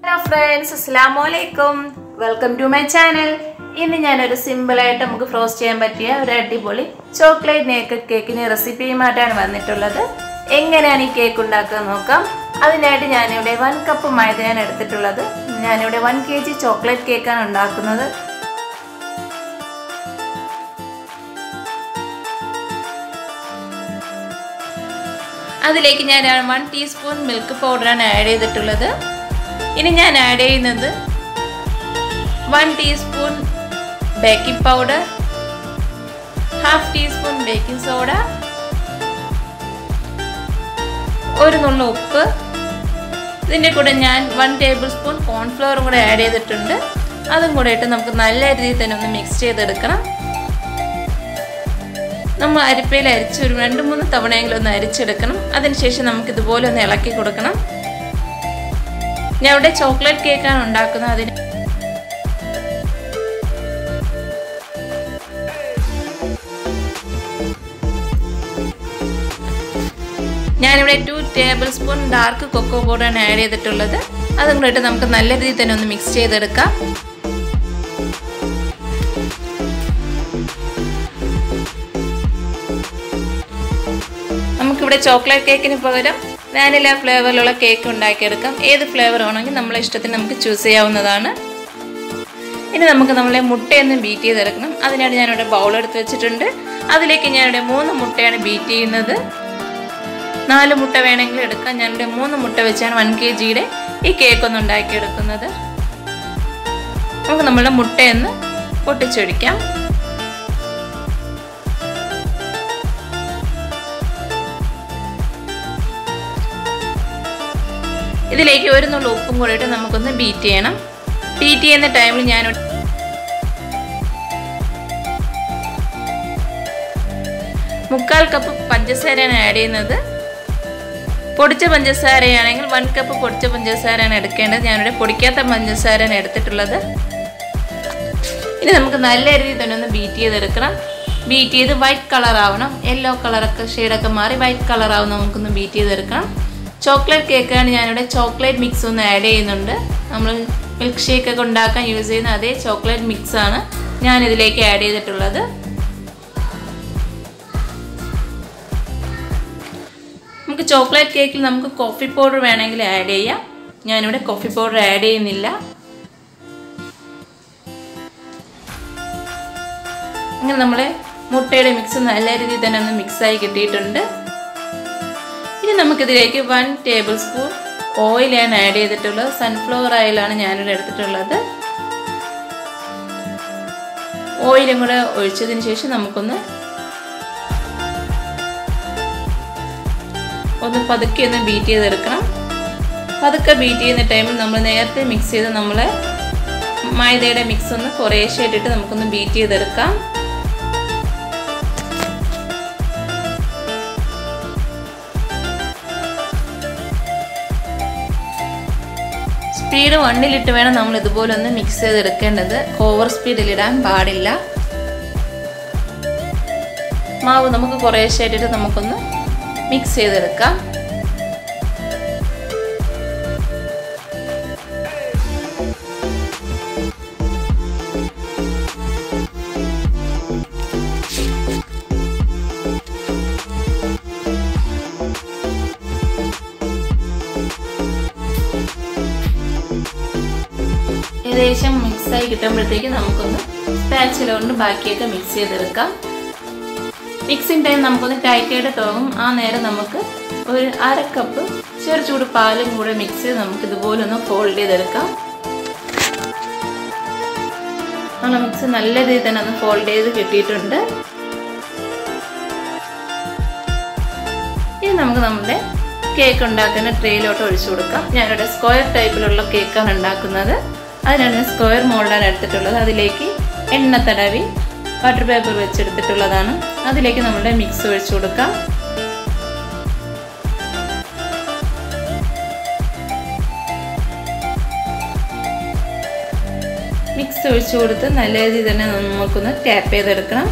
hello friends അസ്സാം വലൈക്കും welcome to my channel ഇന്ന് ഞാനൊരു സിമ്പിളായിട്ട് നമുക്ക് ഫ്രോസ്റ്റ് ചെയ്യാൻ പറ്റിയ ഒരു അടിപൊളി ചോക്ലേറ്റ് നേക്കഡ് കേക്കിന് റെസിപ്പിയുമായിട്ടാണ് വന്നിട്ടുള്ളത് എങ്ങനെയാണ് ഈ കേക്ക് ഉണ്ടാക്കുക നോക്കാം അതിനായിട്ട് ഞാനിവിടെ വൺ കപ്പ് മൈദയാണ് എടുത്തിട്ടുള്ളത് ഞാനിവിടെ വൺ കെ ജി ചോക്ലേറ്റ് കേക്കാണ് ഉണ്ടാക്കുന്നത് അതിലേക്ക് ഞാൻ വൺ ടീസ്പൂൺ മിൽക്ക് പൗഡറാണ് ആഡ് ചെയ്തിട്ടുള്ളത് ഇനി ഞാൻ ആഡ് ചെയ്യുന്നത് one teaspoon baking powder half teaspoon baking soda ഒരു നുള്ള ഉപ്പ് ഇതിൻ്റെ കൂടെ ഞാൻ വൺ ടേബിൾ സ്പൂൺ കോൺഫ്ലവറും കൂടെ ആഡ് ചെയ്തിട്ടുണ്ട് അതും കൂടെ ഇട്ട് നമുക്ക് നല്ല രീതിയിൽ തന്നെ ഒന്ന് മിക്സ് ചെയ്തെടുക്കണം നമ്മൾ അരിപ്പയിൽ അരിച്ച് ഒരു രണ്ട് മൂന്ന് തവണയെങ്കിലും ഒന്ന് അരിച്ചെടുക്കണം അതിനുശേഷം നമുക്ക് ഇതുപോലെ ഒന്ന് ഇളക്കി കൊടുക്കണം ഞാൻ ഇവിടെ ചോക്ലേറ്റ് കേക്കാണ് ഉണ്ടാക്കുന്നത് അതിന് ഞാനിവിടെ two tablespoon dark cocoa പൗഡറാണ് ആഡ് ചെയ്തിട്ടുള്ളത് അതും കൂടെ ഇട്ട് നമുക്ക് നല്ല രീതിയിൽ തന്നെ ഒന്ന് മിക്സ് ചെയ്തെടുക്കാം നമുക്കിവിടെ ചോക്ലേറ്റ് കേക്കിന് പകരം വാനില ഫ്ലേവറിലുള്ള കേക്ക് ഉണ്ടാക്കിയെടുക്കാം ഏത് ഫ്ലേവർ ആണെങ്കിൽ നമ്മളെ ഇഷ്ടത്തിന് നമുക്ക് ചൂസ് ചെയ്യാവുന്നതാണ് ഇനി നമുക്ക് നമ്മളെ മുട്ടയൊന്ന് ബീറ്റ് ചെയ്തെടുക്കണം അതിനായിട്ട് ഞാനിവിടെ ബൗൾ എടുത്ത് വെച്ചിട്ടുണ്ട് അതിലേക്ക് ഞാനിവിടെ മൂന്ന് മുട്ടയാണ് ബീറ്റ് ചെയ്യുന്നത് നാല് മുട്ട വേണമെങ്കിൽ എടുക്കാം ഞാനിവിടെ മൂന്ന് മുട്ട വെച്ചാണ് വൺ കെ ജിയുടെ ഈ കേക്ക് ഒന്ന് ഉണ്ടാക്കിയെടുക്കുന്നത് നമുക്ക് നമ്മളുടെ മുട്ടയൊന്ന് പൊട്ടിച്ചൊഴിക്കാം ഇതിലേക്ക് ഒരു നുള്ള ഉപ്പും കൂടെ ഇട്ട് നമുക്കൊന്ന് ബീറ്റ് ചെയ്യണം ബീറ്റ് ചെയ്യുന്ന ടൈമിൽ ഞാൻ മുക്കാൽ കപ്പ് പഞ്ചസാരയാണ് ആഡ് ചെയ്യുന്നത് പൊടിച്ച പഞ്ചസാരയാണെങ്കിൽ വൺ കപ്പ് പൊടിച്ച പഞ്ചസാരയാണ് എടുക്കേണ്ടത് ഞാനിവിടെ പൊടിക്കാത്ത പഞ്ചസാരയാണ് എടുത്തിട്ടുള്ളത് ഇനി നമുക്ക് നല്ല രീതിയിൽ തന്നെ ഒന്ന് ബീറ്റ് ചെയ്തെടുക്കണം ബീറ്റ് ചെയ്ത് വൈറ്റ് കളർ ആവണം യെല്ലോ കളറൊക്കെ ഷെയ്ഡൊക്കെ മാറി വൈറ്റ് കളർ ആവും നമുക്കൊന്ന് ബീറ്റ് ചെയ്തെടുക്കണം ചോക്ലേറ്റ് കേക്കാണ് ഞാനിവിടെ ചോക്ലേറ്റ് മിക്സ് ഒന്ന് ആഡ് ചെയ്യുന്നുണ്ട് നമ്മൾ മിൽക്ക് ഷേക്ക് ഒക്കെ ഉണ്ടാക്കാൻ യൂസ് ചെയ്യുന്ന അതേ ചോക്ലേറ്റ് മിക്സ് ആണ് ഞാൻ ഇതിലേക്ക് ആഡ് ചെയ്തിട്ടുള്ളത് നമുക്ക് ചോക്ലേറ്റ് കേക്കിൽ നമുക്ക് കോഫി പൗഡർ വേണമെങ്കിൽ ആഡ് ചെയ്യാം ഞാനിവിടെ കോഫി പൗഡർ ആഡ് ചെയ്യുന്നില്ല അങ്ങനെ നമ്മളെ മുട്ടയുടെ മിക്സ് നല്ല രീതിയിൽ തന്നെ ഒന്ന് മിക്സായി കിട്ടിയിട്ടുണ്ട് ഇനി നമുക്കിതിലേക്ക് വൺ ടേബിൾ സ്പൂൺ ഓയിലാണ് ആഡ് ചെയ്തിട്ടുള്ളത് സൺഫ്ലവർ ഓയിലാണ് ഞാനിവിടെ എടുത്തിട്ടുള്ളത് ഓയിലും കൂടെ ഒഴിച്ചതിന് ശേഷം നമുക്കൊന്ന് ഒന്ന് പതുക്കെ ഒന്ന് ബീറ്റ് ചെയ്തെടുക്കണം പതുക്കെ ബീറ്റ് ചെയ്യുന്ന ടൈമിൽ നമ്മൾ നേരത്തെ മിക്സ് ചെയ്ത് നമ്മൾ മൈദയുടെ മിക്സ് ഒന്ന് കുറേശ്ശെ ഇട്ടിട്ട് നമുക്കൊന്ന് ബീറ്റ് ചെയ്തെടുക്കാം സ്പീഡ് വണ്ണിലിട്ട് വേണം നമ്മൾ ഇതുപോലെ ഒന്ന് മിക്സ് ചെയ്തെടുക്കേണ്ടത് ഓവർ സ്പീഡിലിടാൻ പാടില്ല മാവ് നമുക്ക് കുറേശ്ശായിട്ടിട്ട് നമുക്കൊന്ന് മിക്സ് ചെയ്തെടുക്കാം ഏകദേശം മിക്സായി കിട്ടുമ്പോഴത്തേക്ക് നമുക്കൊന്ന് സ്പാച്ചില കൊണ്ട് ബാക്കിയൊക്കെ മിക്സ് ചെയ്തെടുക്കാം മിക്സിങ് ടൈം നമുക്കൊന്ന് ടൈറ്റായിട്ട് തോന്നും ആ നേരം നമുക്ക് ഒരു അര കപ്പ് ചെറു ചൂട് പാലും കൂടെ മിക്സ് ചെയ്ത് നമുക്ക് ഇതുപോലെ ഒന്ന് ഫോൾഡ് ചെയ്തെടുക്കാം നമ്മളെ മിക്സ് നല്ല രീതിയിൽ തന്നെ ഒന്ന് ഫോൾഡ് ചെയ്ത് കിട്ടിയിട്ടുണ്ട് ഇനി നമുക്ക് നമ്മുടെ കേക്ക് ഉണ്ടാക്കുന്ന ട്രേയിലോട്ട് ഒഴിച്ചു കൊടുക്കാം ഞാനിവിടെ സ്ക്വയർ ടൈപ്പിലുള്ള കേക്കാണ് ഉണ്ടാക്കുന്നത് അതിനാണ് ഞാൻ സ്ക്വയർ മോൾഡാണ് എടുത്തിട്ടുള്ളത് അതിലേക്ക് എണ്ണ തടവി ബട്ടർ പേപ്പർ വെച്ചെടുത്തിട്ടുള്ളതാണ് അതിലേക്ക് നമ്മുടെ മിക്സ് ഒഴിച്ചു കൊടുക്കാം മിക്സ് ഒഴിച്ചു കൊടുത്ത് നല്ല രീതിയിൽ തന്നെ നമുക്കൊന്ന് ടാപ്പ് ചെയ്തെടുക്കണം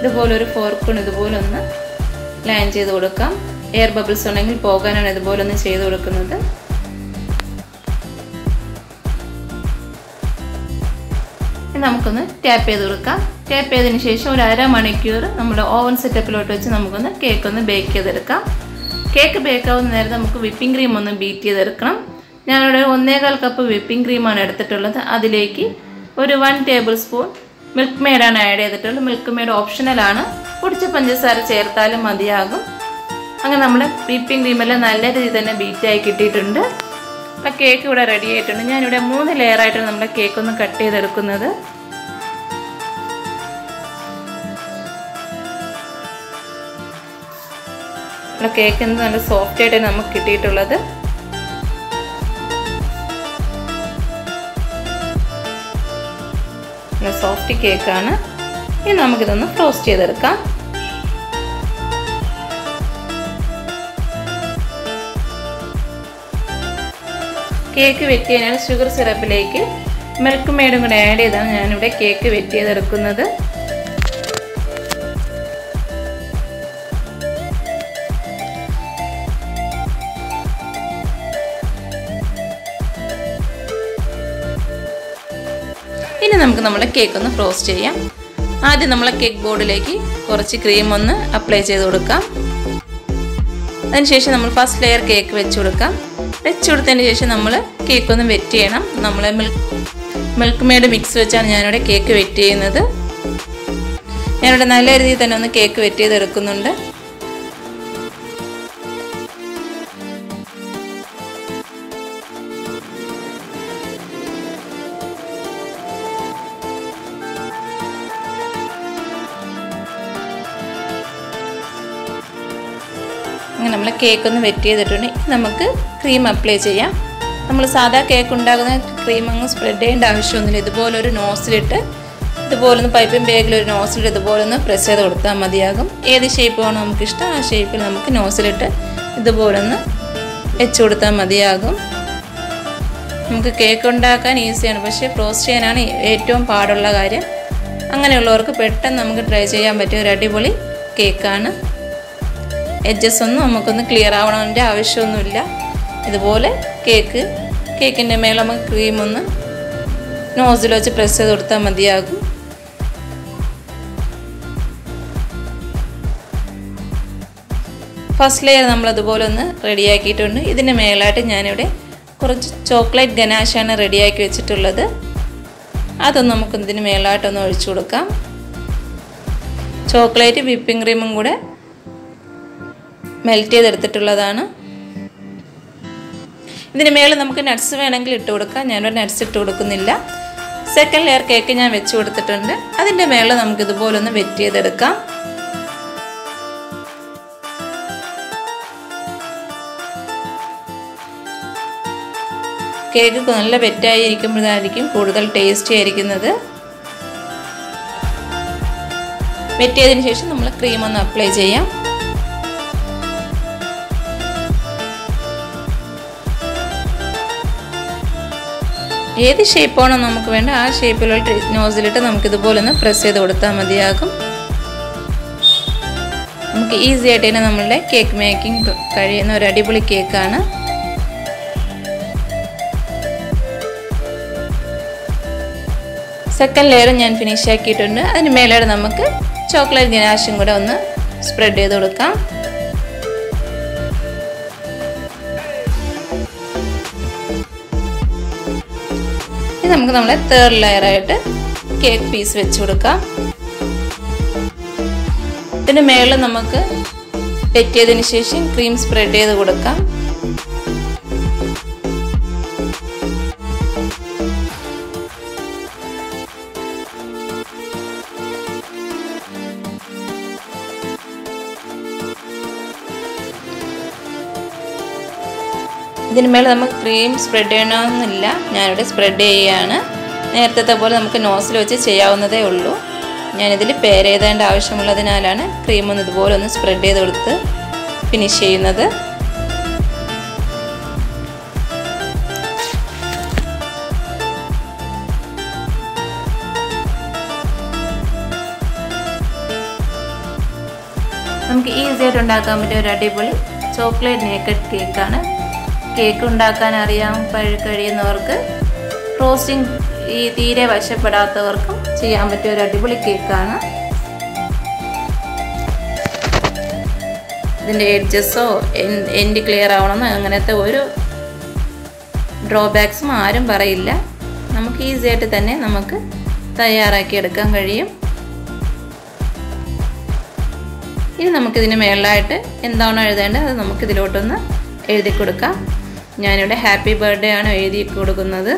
ഇതുപോലെ ഒരു ഫോർക്കൊണ്ട് ഇതുപോലെ ഒന്ന് ലൈൻ ചെയ്ത് കൊടുക്കാം എയർ ബബിൾസ് ഉണ്ടെങ്കിൽ പോകാനാണ് ഇതുപോലെ ഒന്ന് ചെയ്ത് കൊടുക്കുന്നത് നമുക്കൊന്ന് ടാപ്പ് ചെയ്ത് കൊടുക്കാം ടാപ്പ് ചെയ്തതിന് ശേഷം ഒരു അരമണിക്കൂർ നമ്മുടെ ഓവൻ സെറ്റപ്പിലോട്ട് വെച്ച് നമുക്കൊന്ന് കേക്ക് ഒന്ന് ബേക്ക് ചെയ്തെടുക്കാം കേക്ക് ബേക്ക് ആവുന്ന നേരം നമുക്ക് വിപ്പിംഗ് ക്രീം ഒന്ന് ബീറ്റ് ചെയ്തെടുക്കണം ഞാനിവിടെ ഒന്നേകാൽ കപ്പ് വിപ്പിംഗ് ക്രീമാണ് എടുത്തിട്ടുള്ളത് അതിലേക്ക് ഒരു വൺ ടേബിൾ സ്പൂൺ മിൽക്ക് മെയ്ഡാണ് ആഡ് ചെയ്തിട്ടുള്ളത് മിൽക്ക് മെയ്ഡ് ഓപ്ഷണലാണ് പൊടിച്ച പഞ്ചസാര ചേർത്താലും മതിയാകും അങ്ങനെ നമ്മുടെ വിപ്പിംഗ് ക്രീമെല്ലാം നല്ല രീതിയിൽ തന്നെ ബീറ്റായി കിട്ടിയിട്ടുണ്ട് അപ്പം കേക്ക് ഇവിടെ റെഡി ആയിട്ടുണ്ട് ഞാനിവിടെ മൂന്ന് ലെയർ ആയിട്ടാണ് നമ്മുടെ കേക്ക് ഒന്ന് കട്ട് ചെയ്തെടുക്കുന്നത് നമ്മുടെ കേക്ക് എന്ത് നല്ല സോഫ്റ്റ് ആയിട്ട് നമുക്ക് കിട്ടിയിട്ടുള്ളത് നല്ല സോഫ്റ്റ് കേക്കാണ് ഇനി നമുക്കിതൊന്ന് ഫ്രോസ്റ്റ് ചെയ്തെടുക്കാം കേക്ക് വെറ്റിയതിനാൽ ഷുഗർ സിറപ്പിലേക്ക് മിൽക്ക് മെയ്ഡും കൂടെ ആഡ് ചെയ്താണ് ഞാനിവിടെ കേക്ക് വെറ്റ് ചെയ്തെടുക്കുന്നത് ഇനി നമുക്ക് നമ്മുടെ കേക്ക് ഒന്ന് ഫ്രോസ്റ്റ് ചെയ്യാം ആദ്യം നമ്മളെ കേക്ക് ബോർഡിലേക്ക് കുറച്ച് ക്രീം ഒന്ന് അപ്ലൈ ചെയ്ത് കൊടുക്കാം അതിനുശേഷം നമ്മൾ ഫസ്റ്റ് ലെയർ കേക്ക് വെച്ച് കൊടുക്കാം വെച്ച് കൊടുത്തതിന് ശേഷം നമ്മൾ കേക്ക് ഒന്ന് വെറ്റ് ചെയ്യണം നമ്മൾ മിൽക്ക് മിൽക്ക് മെയ്ഡ് മിക്സ് വെച്ചാണ് ഞാനിവിടെ കേക്ക് വെറ്റ് ചെയ്യുന്നത് ഞാനിവിടെ നല്ല രീതിയിൽ തന്നെ ഒന്ന് കേക്ക് വെറ്റ് ചെയ്തെടുക്കുന്നുണ്ട് അങ്ങനെ നമ്മൾ കേക്ക് ഒന്ന് വെറ്റ് ചെയ്തിട്ടുണ്ട് നമുക്ക് ക്രീം അപ്ലൈ ചെയ്യാം നമ്മൾ സാധാ കേക്ക് ഉണ്ടാക്കുന്ന ക്രീം അങ്ങ് സ്പ്രെഡ് ചെയ്യേണ്ട ആവശ്യമൊന്നുമില്ല ഇതുപോലെ ഒരു നോസിലിട്ട് ഇതുപോലെ ഒന്ന് പൈപ്പിൻ ബാഗിൽ ഒരു നോസിലിട്ട് ഇതുപോലെ ഒന്ന് പ്രസ് ചെയ്ത് കൊടുത്താൽ മതിയാകും ഏത് ഷേപ്പ് വേണോ നമുക്ക് ഇഷ്ടം ആ ഷേപ്പിൽ നമുക്ക് നോസിലിട്ട് ഇതുപോലെ ഒന്ന് വെച്ച് കൊടുത്താൽ മതിയാകും നമുക്ക് കേക്ക് ഉണ്ടാക്കാൻ ഈസിയാണ് പക്ഷേ ഫ്രോസ്റ്റ് ചെയ്യാനാണ് ഏറ്റവും പാടുള്ള കാര്യം അങ്ങനെയുള്ളവർക്ക് പെട്ടെന്ന് നമുക്ക് ട്രൈ ചെയ്യാൻ പറ്റിയ ഒരു അടിപൊളി കേക്കാണ് എഡ്ജസ് ഒന്നും നമുക്കൊന്ന് ക്ലിയർ ആവണതിൻ്റെ ആവശ്യമൊന്നുമില്ല ഇതുപോലെ കേക്ക് കേക്കിൻ്റെ മേലെ നമുക്ക് ക്രീം ഒന്ന് നോസിൽ വെച്ച് പ്രസ് ചെയ്ത് കൊടുത്താൽ മതിയാകും ഫസ്റ്റ് ലെയർ നമ്മൾ അതുപോലെ ഒന്ന് റെഡിയാക്കിയിട്ടുണ്ട് ഇതിന് മേലായിട്ട് ഞാനിവിടെ കുറച്ച് ചോക്ലേറ്റ് ഗനാശാണ് റെഡിയാക്കി വെച്ചിട്ടുള്ളത് അതൊന്ന് നമുക്ക് ഇതിന് മേലായിട്ടൊന്ന് ഒഴിച്ചു കൊടുക്കാം ചോക്ലേറ്റ് വിപ്പിംഗ് ക്രീമും കൂടെ മെൽറ്റ് ചെയ്തെടുത്തിട്ടുള്ളതാണ് ഇതിന് മേളിൽ നമുക്ക് നട്ട്സ് വേണമെങ്കിൽ ഇട്ട് കൊടുക്കാം ഞാനൊരു നട്ട്സ് ഇട്ട് കൊടുക്കുന്നില്ല സെക്കൻഡ് ലെയർ കേക്ക് ഞാൻ വെച്ച് കൊടുത്തിട്ടുണ്ട് അതിൻ്റെ മേളിൽ നമുക്ക് ഇതുപോലെ ഒന്ന് വെറ്റ് ചെയ്തെടുക്കാം കേക്ക് നല്ല വെറ്റായി ഇരിക്കുമ്പോഴായിരിക്കും കൂടുതൽ ടേസ്റ്റി ആയിരിക്കുന്നത് വെറ്റ് ചെയ്തതിന് ശേഷം നമ്മൾ ക്രീം ഒന്ന് അപ്ലൈ ചെയ്യാം ഏത് ഷേപ്പാണോ നമുക്ക് വേണ്ട ആ ഷേപ്പിലുള്ള നോസിലിട്ട് നമുക്ക് ഇതുപോലെ ഒന്ന് പ്രസ് ചെയ്ത് കൊടുത്താൽ മതിയാകും നമുക്ക് ഈസി ആയിട്ട് തന്നെ നമ്മളുടെ കേക്ക് മേക്കിംഗ് കഴിയുന്ന ഒരു അടിപൊളി കേക്കാണ് സെക്കൻഡ് ലെയർ ഞാൻ ഫിനിഷ് ആക്കിയിട്ടുണ്ട് അതിന് മേലെ നമുക്ക് ചോക്ലേറ്റ് ഗനാശും കൂടെ ഒന്ന് സ്പ്രെഡ് ചെയ്ത് കൊടുക്കാം ഇനി നമുക്ക് നമ്മളെ തേർഡ് ലെയറായിട്ട് കേക്ക് പീസ് വെച്ച് കൊടുക്കാം ഇതിന് മേളിൽ നമുക്ക് വെറ്റിയതിന് ശേഷം ക്രീം സ്പ്രെഡ് ചെയ്ത് കൊടുക്കാം ഇതിന് മേലെ നമുക്ക് ക്രീം സ്പ്രെഡ് ചെയ്യണമെന്നില്ല ഞാനിവിടെ സ്പ്രെഡ് ചെയ്യുകയാണ് നേരത്തെ പോലെ നമുക്ക് നോസിൽ വെച്ച് ചെയ്യാവുന്നതേ ഉള്ളൂ ഞാനിതിൽ പേരെഴുതേണ്ട ആവശ്യമുള്ളതിനാലാണ് ക്രീം ഒന്ന് ഇതുപോലെ ഒന്ന് സ്പ്രെഡ് ചെയ്ത് കൊടുത്ത് ഫിനിഷ് ചെയ്യുന്നത് നമുക്ക് ഈസി ആയിട്ട് ഉണ്ടാക്കാൻ പറ്റിയ ഒരു അടിപൊളി ചോക്ലേറ്റ് നേക്കഡ് കേക്കാണ് കേക്ക് ഉണ്ടാക്കാൻ അറിയാൻ കഴി- കഴിയുന്നവർക്ക് റോസ്റ്റിംഗ് ഈ തീരെ വശപ്പെടാത്തവർക്കും ചെയ്യാൻ പറ്റിയ ഒരു അടിപൊളി കേക്കാണ് ഇതിൻ്റെ എഡ്ജസോ എൻഡ് ക്ലിയർ ആവണമെന്നോ അങ്ങനത്തെ ഒരു ഡ്രോബാക്സും ആരും പറയില്ല നമുക്ക് ഈസി ആയിട്ട് തന്നെ നമുക്ക് തയ്യാറാക്കി എടുക്കാൻ കഴിയും ഇനി നമുക്കിതിന് മേളിലായിട്ട് എന്താണോ എഴുതേണ്ടത് അത് നമുക്കിതിലോട്ടൊന്ന് എഴുതി കൊടുക്കാം ഞാനിവിടെ ഹാപ്പി ബർത്ത്ഡേ ആണ് എഴുതി കൊടുക്കുന്നത്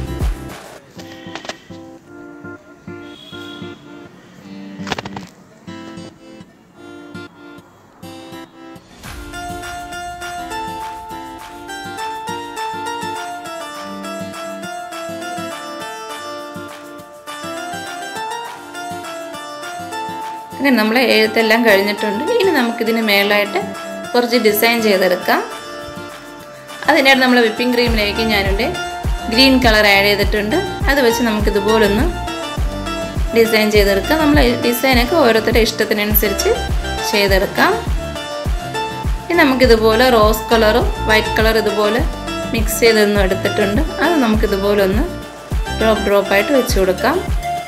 അങ്ങനെ നമ്മൾ എഴുത്തെല്ലാം കഴിഞ്ഞിട്ടുണ്ട് ഇനി നമുക്കിതിന് മേളിലായിട്ട് കുറച്ച് ഡിസൈൻ ചെയ്തെടുക്കാം അതിനായിട്ട് നമ്മൾ വിപ്പിംഗ് ക്രീമിലേക്ക് ഞാനിവിടെ ഗ്രീൻ കളർ ആഡ് ചെയ്തിട്ടുണ്ട് അത് വെച്ച് നമുക്കിതുപോലൊന്ന് ഡിസൈൻ ചെയ്തെടുക്കാം നമ്മൾ ഡിസൈനൊക്കെ ഓരോരുത്തരുടെ ഇഷ്ടത്തിനനുസരിച്ച് ചെയ്തെടുക്കാം ഇനി നമുക്കിതുപോലെ റോസ് കളറും വൈറ്റ് കളർ ഇതുപോലെ മിക്സ് ചെയ്തൊന്നും എടുത്തിട്ടുണ്ട് അത് നമുക്കിതുപോലെ ഒന്ന് ഡ്രോപ്പ് ഡ്രോപ്പായിട്ട് വെച്ച് കൊടുക്കാം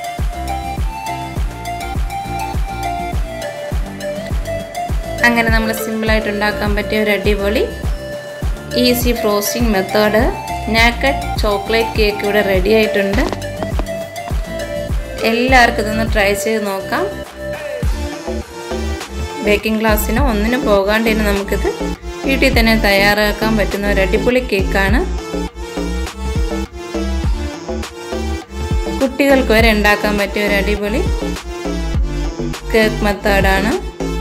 അങ്ങനെ നമ്മൾ സിമ്പിളായിട്ട് ഉണ്ടാക്കാൻ പറ്റിയ ഒരു അടിപൊളി easy frosting method naked chocolate cake ഇവിടെ റെഡി ആയിട്ടുണ്ട് എല്ലാവർക്കും ഇതൊന്ന് ട്രൈ ചെയ്ത് നോക്കാം ബേക്കിംഗ് ക്ലാസ്സിനോ ഒന്നിനും പോകാണ്ട് തന്നെ നമുക്കിത് വീട്ടിൽ തന്നെ തയ്യാറാക്കാൻ പറ്റുന്ന ഒരു അടിപൊളി കേക്കാണ് കുട്ടികൾക്ക് വരെ ഉണ്ടാക്കാൻ പറ്റിയ ഒരു അടിപൊളി കേക്ക് മെത്തേഡാണ്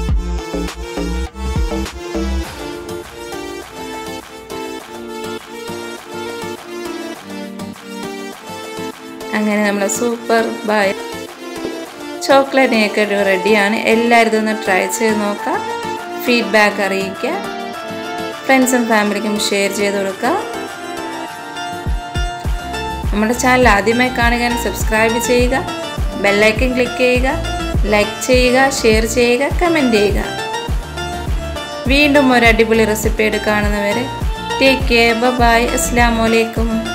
അങ്ങനെ നമ്മൾ സൂപ്പർ ബായ് ചോക്ലേറ്റ് ഒക്കെ റെഡിയാണ് എല്ലാവരും ഇതൊന്ന് ട്രൈ ചെയ്ത് നോക്കാം ഫീഡ്ബാക്ക് അറിയിക്കുക ഫ്രണ്ട്സും ഫാമിലിക്കും ഷെയർ ചെയ്ത് കൊടുക്കുക നമ്മുടെ ചാനൽ ആദ്യമായി കാണുക സബ്സ്ക്രൈബ് ചെയ്യുക ബെല്ലൈക്കൻ ക്ലിക്ക് ചെയ്യുക ലൈക്ക് ചെയ്യുക ഷെയർ ചെയ്യുക കമൻറ്റ് ചെയ്യുക വീണ്ടും ഒരു അടിപൊളി റെസിപ്പി കാണുന്നവരെ ടേക്ക് കെയർ ബൈ അസ്സാം വലൈക്കും